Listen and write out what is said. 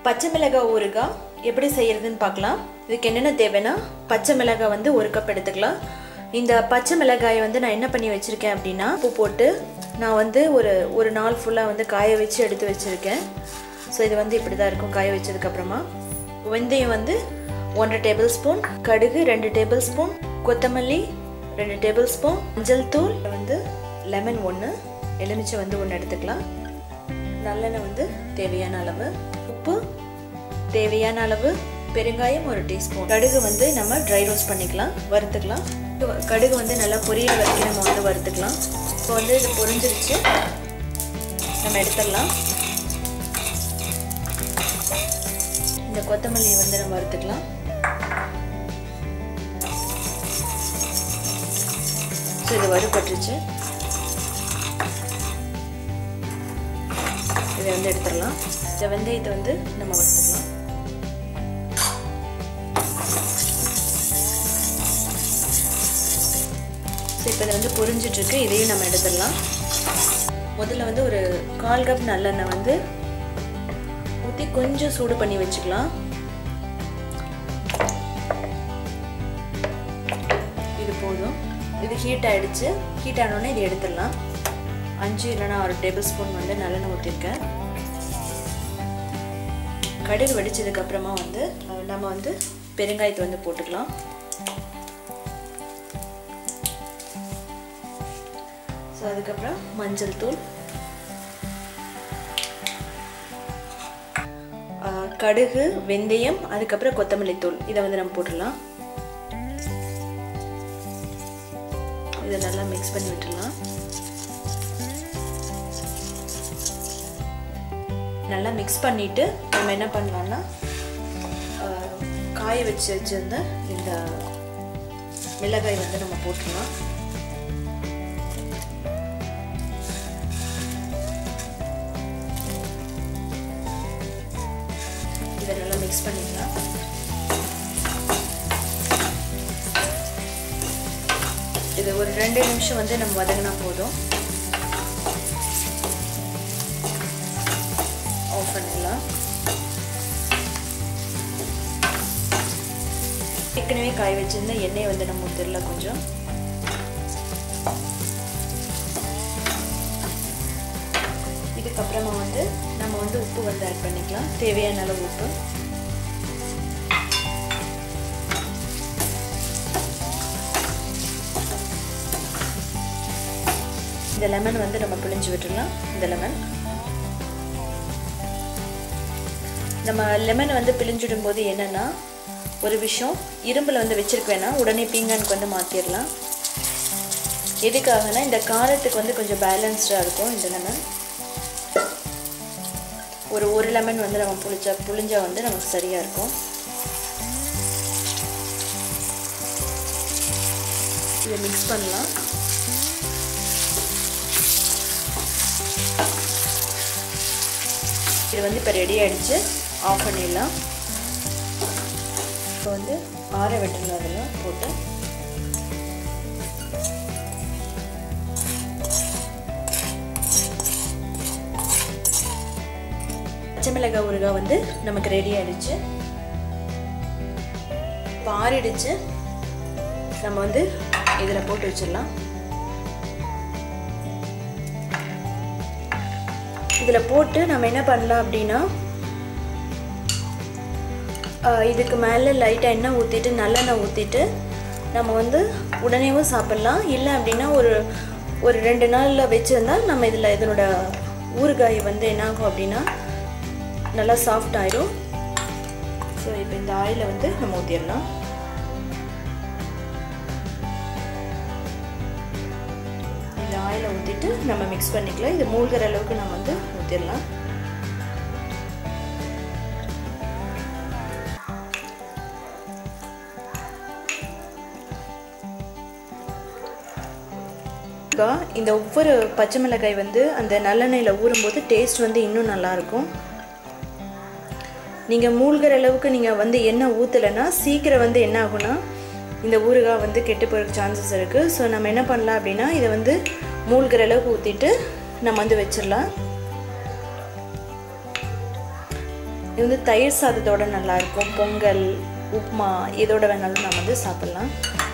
பச்சை மிளகாய் ஊறுகாய் எப்படி செய்யறதுன்னு பார்க்கலாம் இதுக்கு என்னென்ன தேவைன்னா பச்சை மிளகாய் வந்து ஒரு கப் எடுத்துக்கலாம் இந்த பச்சை மிளகாயை வந்து நான் என்ன பண்ணி வச்சுருக்கேன் அப்படின்னா உப்பு போட்டு நான் வந்து ஒரு ஒரு நாள் ஃபுல்லாக வந்து காய வச்சு எடுத்து வச்சுருக்கேன் ஸோ இது வந்து இப்படி தான் இருக்கும் காய வச்சதுக்கப்புறமா வெந்தயம் வந்து ஒன்றரை டேபிள் ஸ்பூன் கடுகு ரெண்டு டேபிள் ஸ்பூன் கொத்தமல்லி ரெண்டு டேபிள் ஸ்பூன் மஞ்சள் தூள் வந்து லெமன் ஒன்று எலுமிச்சை வந்து ஒன்று எடுத்துக்கலாம் நல்லெண்ணெய் வந்து தேவையான அளவு உப்பு தேவையான அளவு பெருங்காயம் ஒரு டீஸ்பூன் கடுகு வந்து நம்ம ட்ரை ரோஸ்ட் பண்ணிக்கலாம் வறுத்துக்கலாம் கடுகு வந்து நல்லா பொரியல் வரைக்கும் நம்ம வந்து வறுத்துக்கலாம் இப்போ வந்து இது பொரிஞ்சிருச்சு நம்ம எடுத்துடலாம் இந்த கொத்தமல்லியை வந்து நம்ம வறுத்துக்கலாம் ஸோ இது வறுபட்டுருச்சு இதை வந்து எடுத்துடலாம் இந்த வெந்தயத்தை வந்து நம்ம வறுத்துக்கலாம் ஸோ இப்போ இதை வந்து பொரிஞ்சிட்ருக்கு இதையும் நம்ம எடுத்துடலாம் முதல்ல வந்து ஒரு கால் கப் நல்லெண்ணெய் வந்து ஊற்றி கொஞ்சம் சூடு பண்ணி வச்சுக்கலாம் இது போதும் இது ஹீட் ஆகிடுச்சு ஹீட் ஆனோடனே இது எடுத்துடலாம் அஞ்சு இல்லைனா ஆறு டேபிள் ஸ்பூன் வந்து நல்லெண்ணெய் ஊற்றிருக்கேன் கடுகு வெடிச்சதுக்கப்புறமா வந்து நம்ம வந்து பெருங்காயத்தை வந்து போட்டுக்கலாம் ஸோ அதுக்கப்புறம் மஞ்சள் தூள் கடுகு வெந்தயம் அதுக்கப்புறம் கொத்தமல்லி தூள் இதை வந்து நம்ம போட்டுடலாம் இதை நல்லா மிக்ஸ் பண்ணி விட்டுடலாம் நல்லா மிக்ஸ் பண்ணிவிட்டு நம்ம என்ன பண்ணலாம்னா காய வச்சு வச்சுருந்த இந்த மிளகாய் வந்து நம்ம போட்டுடலாம் இதை நல்லா மிக்ஸ் பண்ணிக்கலாம் இது ஒரு ரெண்டு நிமிஷம் வந்து நம்ம வதங்கினா போதும் ஆஃப் பண்ணிடலாம் ஏற்கனவே காய வச்சிருந்த எண்ணெய் வந்து நம்ம ஊற்றிடலாம் கொஞ்சம் இதுக்கப்புறமா வந்து நம்ம வந்து உப்பு வந்து ஆட் பண்ணிக்கலாம் தேவையான அளவு உப்பு இந்த லெமன் வந்து நம்ம பிழிஞ்சு விட்டுடலாம் இந்த லெமன் நம்ம லெமன் வந்து பிழிஞ்சிடும் போது என்னென்னா ஒரு விஷயம் இரும்பில் வந்து வச்சிருக்க வேணாம் உடனே பீங்கானுக்கு வந்து மாற்றிடலாம் எதுக்காகனா இந்த காரத்துக்கு வந்து கொஞ்சம் பேலன்ஸ்டாக இருக்கும் இந்த லெமன் ஒரு ஒரு லெமன் வந்து நம்ம புளிச்சா புளிஞ்சா வந்து நமக்கு சரியாக இருக்கும் இதை மிக்ஸ் பண்ணலாம் இது வந்து இப்போ ரெடி ஆகிடுச்சு ஆஃப் பண்ணிடலாம் இப்போ வந்து ஆற விட்டுடலாம் அதெல்லாம் போட்டு பச்சை மிளகாய் ஊறுகாய் வந்து நமக்கு ரெடி ஆயிடுச்சு இப்போ ஆறிடுச்சு நம்ம வந்து இதில் போட்டு வச்சிடலாம் இதில் போட்டு நம்ம என்ன பண்ணலாம் அப்படின்னா இதுக்கு மேலே லைட்டாக எண்ணெய் ஊற்றிட்டு நல்லெண்ணெய் ஊற்றிட்டு நம்ம வந்து உடனேவும் சாப்பிட்லாம் இல்லை அப்படின்னா ஒரு ஒரு ரெண்டு நாளில் வச்சுருந்தா நம்ம இதில் இதனோட ஊறுகாய் வந்து என்னாகும் அப்படின்னா நல்லா சாஃப்ட் ஆயிரும் ஸோ இப்போ இந்த ஆயிலை வந்து நம்ம ஊற்றிடலாம் இந்த ஆயிலை ஊற்றிட்டு நம்ம மிக்ஸ் பண்ணிக்கலாம் இது மூழ்கிற அளவுக்கு நம்ம வந்து ஊற்றிடலாம் இந்த ஒவ்வொரு பச்சை மிளகாய் வந்து அந்த நல்லெண்ணெயில் ஊறும்போது டேஸ்ட் வந்து இன்னும் நல்லாயிருக்கும் நீங்கள் மூழ்கிற அளவுக்கு நீங்கள் வந்து எண்ணெய் ஊற்றலைன்னா சீக்கிரம் வந்து என்ன ஆகும்னா இந்த ஊறுகாய் வந்து கெட்டு போகிறதுக்கு சான்சஸ் இருக்குது ஸோ நம்ம என்ன பண்ணலாம் அப்படின்னா இதை வந்து மூழ்கிற அளவுக்கு ஊற்றிட்டு நம்ம வந்து வச்சிடலாம் இது வந்து தயிர் சாதத்தோட நல்லாயிருக்கும் பொங்கல் உப்மா இதோட வேணாலும் நம்ம வந்து சாப்பிட்லாம்